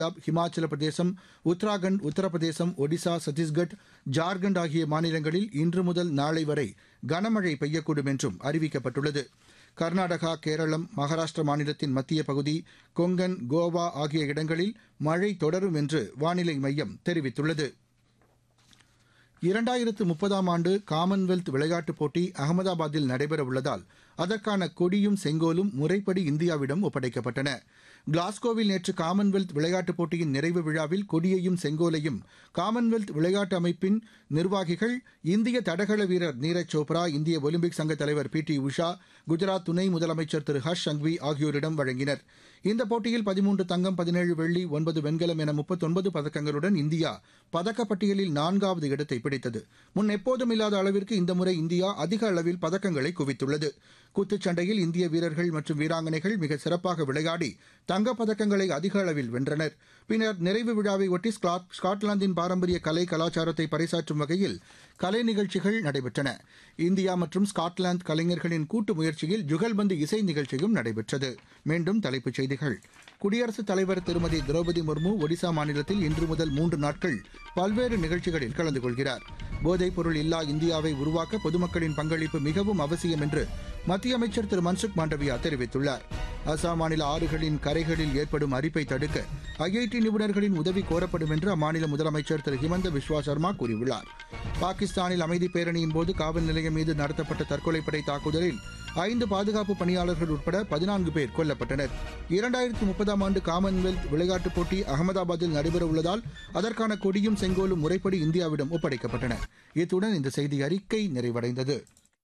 பஞ்சாப் ஹிமாச்சல பிரதேசம் உத்தராகண்ட் உத்தரப்பிரதேசம் ஒடிசா சத்தீஸ்கட் ஜார்க்கண்ட் ஆகிய மாநிலங்களில் இன்று முதல் நாளை வரை கனமழை பெய்யக்கூடும் என்றும் அறிவிக்கப்பட்டுள்ளது கர்நாடகா கேரளம் மகாராஷ்டிரா மாநிலத்தின் மத்திய பகுதி கொங்கன் கோவா ஆகிய இடங்களில் மழை தொடரும் என்று வானிலை மையம் தெரிவித்துள்ளது இரண்டாயிரத்து முப்பதாம் ஆண்டு காமன்வெல்த் விளையாட்டுப் போட்டி அகமதாபாத்தில் நடைபெறவுள்ளதால் அதற்கான கொடியும் செங்கோலும் முறைப்படி இந்தியாவிடம் ஒப்படைக்கப்பட்டன கிளாஸ்கோவில் நேற்று காமன்வெல்த் விளையாட்டுப் போட்டியின் நிறைவு விழாவில் கொடியையும் செங்கோலையும் காமன்வெல்த் விளையாட்டு அமைப்பின் நிர்வாகிகள் இந்திய தடகள வீரர் நீரஜ் சோப்ரா இந்திய ஒலிம்பிக் சங்க தலைவர் பி டி உஷா குஜராத் துணை முதலமைச்சர் திரு ஹர்ஷ் சங்வி ஆகியோரிடம் வழங்கினர் இந்த போட்டியில் பதிமூன்று தங்கம் பதினேழு வெள்ளி ஒன்பது வெண்கலம் என முப்பத்தொன்பது பதக்கங்களுடன் இந்தியா பதக்கப்பட்டியலில் நான்காவது இடத்தை பிடித்தது முன் எப்போதும் இல்லாத அளவிற்கு இந்த முறை இந்தியா அதிக அளவில் பதக்கங்களை குவித்துள்ளது குத்துச்சண்டையில் இந்திய வீரர்கள் மற்றும் வீராங்கனைகள் மிக சிறப்பாக விளையாடி தங்கப்பதக்கங்களை அதிக அளவில் வென்றனர் பின்னர் நிறைவு விழாவை ஒட்டி ஸ்காட்லாந்தின் பாரம்பரிய கலை கலாச்சாரத்தை பறைசாற்றும் வகையில் கலை நிகழ்ச்சிகள் நடைபெற்றன இந்தியா மற்றும் ஸ்காட்லாந்து கலைஞர்களின் கூட்டு முயற்சியில் ஜுகல்பந்து இசை நிகழ்ச்சியும் நடைபெற்றது மீண்டும் தலைப்புச் செய்திகள் குடியரசுத் தலைவர் திருமதி திரௌபதி முர்மு ஒடிசா மாநிலத்தில் இன்று முதல் மூன்று நாட்கள் பல்வேறு நிகழ்ச்சிகளில் கலந்து கொள்கிறார் போதைப் பொருள் இல்லா இந்தியாவை உருவாக்க பொதுமக்களின் பங்களிப்பு மிகவும் அவசியம் என்று மத்திய அமைச்சர் திரு மன்சுக் மாண்டவியா தெரிவித்துள்ளார் அசாம் மாநில ஆறுகளின் கரைகளில் ஏற்படும் அரிப்பை தடுக்க ஐஐடி நிபுணர்களின் உதவி கோரப்படும் என்று அம்மாநில முதலமைச்சர் திரு ஹிமந்த விஸ்வா சர்மா கூறியுள்ளார் பாகிஸ்தானில் அமைதி பேரணியின் போது காவல் நிலையம் மீது நடத்தப்பட்ட தற்கொலைப்படை தாக்குதலில் ஐந்து பாதுகாப்பு பணியாளர்கள் உட்பட பதினான்கு பேர் கொல்லப்பட்டனர் இரண்டாயிரத்து முப்பதாம் ஆண்டு காமன்வெல்த் விளையாட்டுப் போட்டி அகமதாபாத்தில் நடைபெறவுள்ளதால் அதற்கான கொடியும் செங்கோலும் முறைப்படி இந்தியாவிடம் ஒப்படைக்கப்பட்டன இத்துடன் இந்த செய்தி அறிக்கை நிறைவடைந்தது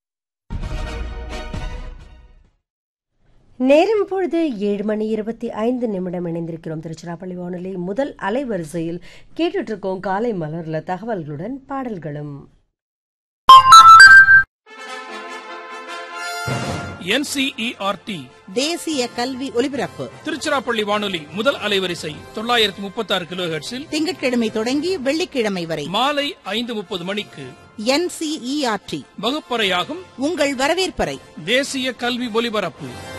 நேரம் பொழுது ஏழு மணி இருபத்தி ஐந்து நிமிடம் இணைந்திருக்கிறோம் திருச்சிராப்பள்ளி வானொலி முதல் அலைவரிசையில் கேட்டுட்டு இருக்கோம் காலை மலர்ல தகவல்களுடன் பாடல்களும் என்சிஇஆர்டி தேசிய கல்வி ஒலிபரப்பு திருச்சிராப்பள்ளி வானொலி முதல் அலைவரிசை தொள்ளாயிரத்தி முப்பத்தி ஆறு கிலோ ஹெர்ட்ஸில் திங்கட்கிழமை தொடங்கி வெள்ளிக்கிழமை வரை மாலை ஐந்து முப்பது மணிக்கு என்சிஇஆர்டி வகுப்பறையாகும் உங்கள் வரவேற்பறை தேசிய கல்வி ஒலிபரப்பு